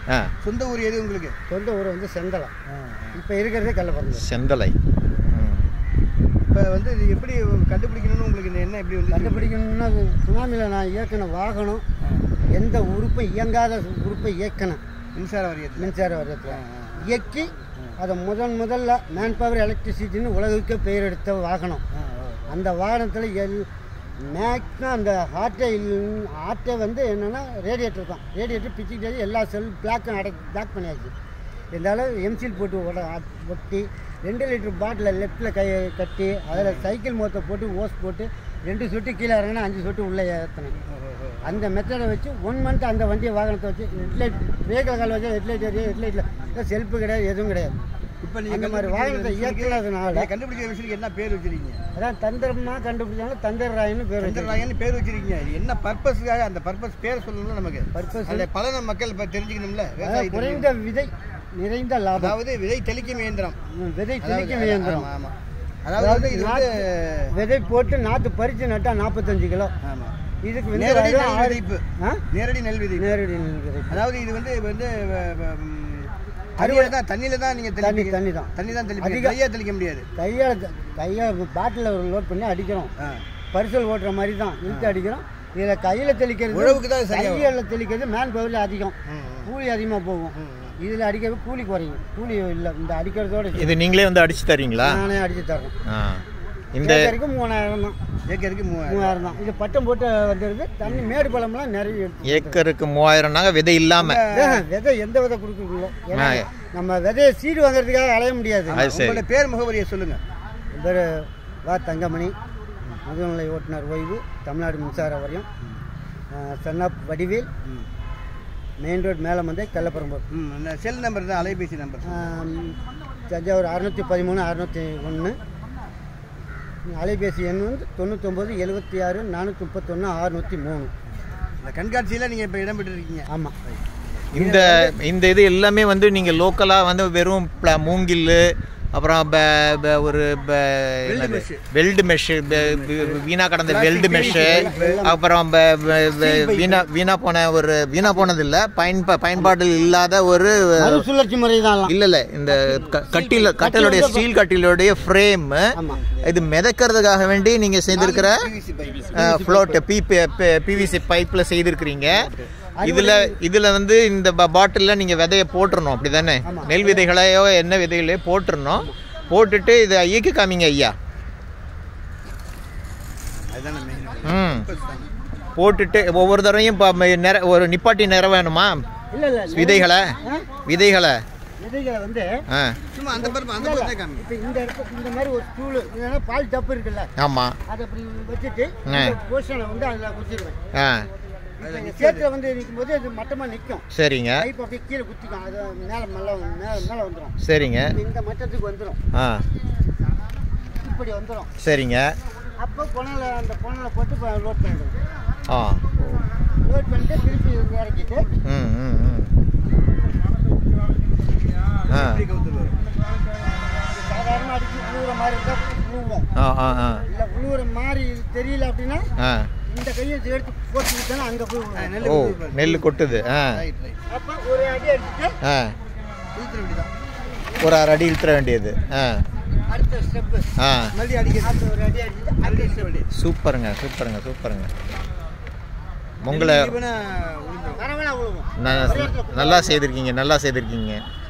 ஆ சொந்த ஊர் எது உங்களுக்கு சொந்த ஊர் வந்து செந்தலம் இப்போ இருக்கிறதே கள்ளப்பறந்து செந்தலை ம். இப்போ வந்து இது எப்படி கண்டுபிடிக்கணும்னு உங்களுக்கு இந்த எண்ணம் எப்படி வந்து கண்டுபிடிக்கணும்னா அது சுனாமியில் நான் இயக்கின வாகனம் எந்த உறுப்பும் இயங்காத உறுப்பை இயக்கணும் மின்சார வாரியத்தில் மின்சார வாரியத்தில் இயக்கி அதை முதன் முதல்ல மேன் பவர் எலக்ட்ரிசிட்டின்னு உலகுக்கே பெயர் எடுத்த வாகனம் அந்த வாகனத்தில் எல் மேக்ஸிமம் அந்த ஹார்ட்டை ஹார்ட்டை வந்து என்னென்னா ரேடியேட்டர் தான் ரேடியேட்டர் பிச்சுக்கிட்டே எல்லா செல் பிளாக்கும் அடை பிளாக் பண்ணியாச்சு இருந்தாலும் எம்சில் போட்டு ஒட ஒட்டி ரெண்டு லிட்டர் பாட்டில் லெஃப்ட்டில் கை கட்டி அதில் சைக்கிள் மோத்தை போட்டு ஓஸ் போட்டு ரெண்டு சொட்டு கீழே இறங்கினா அஞ்சு சொட்டு உள்ளே ஏற்றினேன் அந்த மெத்தடை வச்சு ஒன் மந்த் அந்த வண்டியை வாகனத்தை வச்சு ஹெட்லைட் பிரேக்கில் கால் வச்சா ஹெட்லைட் எரியும் ஹெட்லைட்டில் செல்ஃபு கிடையாது எதுவும் கிடையாது இப்போ அந்த மாதிரி வாகனத்தை இயக்குனதுனால கண்டுபிடிக்கிற விஷயம் என்ன பேர் வச்சிருக்கீங்க அதான் தந்திரமா கண்டுபிடிச்சாங்க தந்திரராயன்னு பேர் வச்சு சந்திரராயன் பேர் வச்சிருக்கீங்க இது என்ன பர்பஸ்க்காக அந்த பர்பஸ் பேர் சொல்லணும்ல நமக்கு பர்பஸ் அதில் பலன மக்கள் இப்போ தெரிஞ்சுக்கணும்ல விவசாயி குறைந்த விதை நிறைந்த லாபம் அதாவது விதை தெளிக்கும் இயந்திரம் ம், விதை அதாவது, தெளிக்கும் இயந்திரம் ஆமா, ஆமா. அதாவது இது வந்து விதை போட்டு நாற்று பறித்து நட்டா நாற்பத்தஞ்சு கிலோ ஆமா இதுக்கு வந்து நேரடி வெறும் நெல் ஆறு- விதைப்பு ஆ? நேரடி நெல் விதைப்பு நேரடி நெல் விதை அதாவது இது வந்து வந்து வ- வ- ம், தண்ணியில தான் தண்ணியில தான் நீங்க தண்ணி தெளிப்பீங்க தண்ணி தான் தண்ணி தான் தெளிப்பீங்க அதிக- கையா தெளிக்க முடியாது கையால் கையால் பாட்டிலில் ஒரு லோட் பண்ணி அடிக்கிறோம் ஆ. பரிசல் ஓட்டுற மாதிரி தான் இழுத்து அடிக்கிறோம் இதில் கையில் தெளிக்கிறது உழவுக்கு தான் இது சரியா வரும். கையில் தெளிக்கிறது மேன் பவரில் அதிகம் ம், ம். கூலி அதிகமாக போகும் இதில் அடிக்கிறது கூலி குறையும் கூலி இல்லை இந்த அடிக்கிறதோட சரி. இது நீங்களே வந்து அடிச்சு தரீங்களா நானே அடிச்சு தர்றேன் ஆ இந்த ஏக்கருக்கு மூணாயிரம் தான் ஏக்கருக்கு மூவாயிரம் மூவாயிரம் தான் இது பட்டம் போட்டு வந்துடுது தண்ணி மேடு பழம்லாம் நிறைய எடுத்து ஏக்கருக்கு மூவாயிரம்னாங்க விதை இல்லாம ஏன், விதை எந்த விதை கொடுக்குறீங்களோ ஏன்னா நம்ம விதையை சீடு வாங்குறதுக்காக அலைய முடியாது அது சரி உங்களோட பேர் முகவரியை சொல்லுங்க என் பேர் வா தங்கமணி முதுநிலை ஓட்டுநர் ஓய்வு தமிழ்நாடு மின்சார வாரியம் சன்னாப் வடிவேல் மெயின் ரோட் மேலமந்தை கள்ளப்பரம்பூர் ம் இந்த செல் நம்பர் தான் அலைபேசி நம்பர் ஆம், தஞ்சாவூர் அறுநூற்றி பதிமூணு அறுநூற்றி ஒன்று அலைபேசி எண் வந்து தொண்ணூத்தொம்பது எழுபத்தி ஆறு நானூற்றி முப்பத்தொன்று அறுநூற்றி மூணு இந்த கண்காட்சியில் நீங்கள் இப்போ இடம்பெற்று இருக்கீங்க ஆமாம் இந்த இந்த இது எல்லாமே வந்து நீங்க லோக்கலா வந்து வெறும் pla- மூங்கில் அப்புறம் ப- ப- ஒரு வெல்டு மெஷ் வீணா கடந்த வெல்டு மெஷ் அப்புறம் ப- ப- ப- வீணா வீணா போன ஒரு வீணா போனது இல்ல பயன்பா பயன்பாட்டில் இல்லாத ஒரு மறுசுழற்சி முறை தான் இல்ல இல்ல இந்த க- கட்டில கட்டிலுடைய ஸ்டீல் கட்டிலுடைய ஃப்ரேம் ஆமாம் இது மிதக்கிறதுக்காக வேண்டி நீங்க செய்திருக்கிற பிவிசி பைப் ஃப்ளோட் பிவிசி பைப்ல செய்திருக்கிறீங்க இதுல இதுல வந்து இந்த பாட்டில்ல நீங்க விதைய போட்டுறணும் அப்படிதானே நெல் விதைகளையோ என்ன விதைகளையோ போட்டுறணும் போட்டுட்டு இதை இயக்கி காமிங்க ஐயா அதுதானே மெயின் ம் போட்டுட்டு ஒவ்வொரு தடவையும் இப்போ நிற ஒரு நிப்பாட்டி நிற வேணுமா இல்லை இல்லை விதைகளை விதைகளை விதைகளை வந்து ஆ சும்மா அந்த பருப்பு அந்த பருப்பு தான் காமி இப்போ இந்த இடத்துல இந்த மாதிரி ஒரு ஸ்டூலு இல்லைன்னா பால் டப்பு இருக்குல்ல ஆமாம் அதை அப்படி வச்சுட்டு ஆ. இந்த போர்ஷனை வந்து அதில் குத்திடுவேன் ஆ இப்போ சேத்துல வந்து நிற்கும் போது அது மட்டமாக நிற்கும் சரிங்க பைப் அப்படியே கீழே குத்திக்கும் அது மேலே மேலே மேலே மேலே வந்துடும் சரிங்க இந்த மட்டத்துக்கு வந்துடும் ஆ இப்படி வந்துடும் சரிங்க அப்போ புனலை அந்த புனலை போட்டு லோட் பண்ணிடுவோம் ஆ லோட் பண்ணிட்டு திருப்பி இறக்கிட்டு ம் ம் ம் ஆ இப்படி கவுத்து வரும் சாதாரணமாக அடிச்சு விழுவுற மாதிரி இருந்தால் விழுவோம் ஆ ஆ ஆ இல்லை விழுவுற மாதிரி தெரியல அப்படின்னா ஆ இந்த கையை எடுத்து போட்டு விட்டோன்னா அங்கே போய் விழுவும். நெல் ஓ நெல் கொட்டுது ஆ ரைட் ரைட் அப்போ ஒரு அடி அடிச்சுட்டு ஆ இழுத்துற வேண்டியதான் ஒரு அரை அடி இழுத்துற வேண்டியது ஆ அடுத்த ஸ்டெப்பு ஆ மறுபடியும் அடிக்கிறது அப்படி ஒரு அடி அடிச்சுட்டு மறுபடியும் இழுத்துற வேண்டியது சூப்பருங்க சூப்பருங்க சூப்பருங்க உங்களை இவனை உளுந்துரும் வரவேணா விழுவோம் ந- நல்லா செய்திருக்கீங்க நல்லா செய்திருக்கீங்க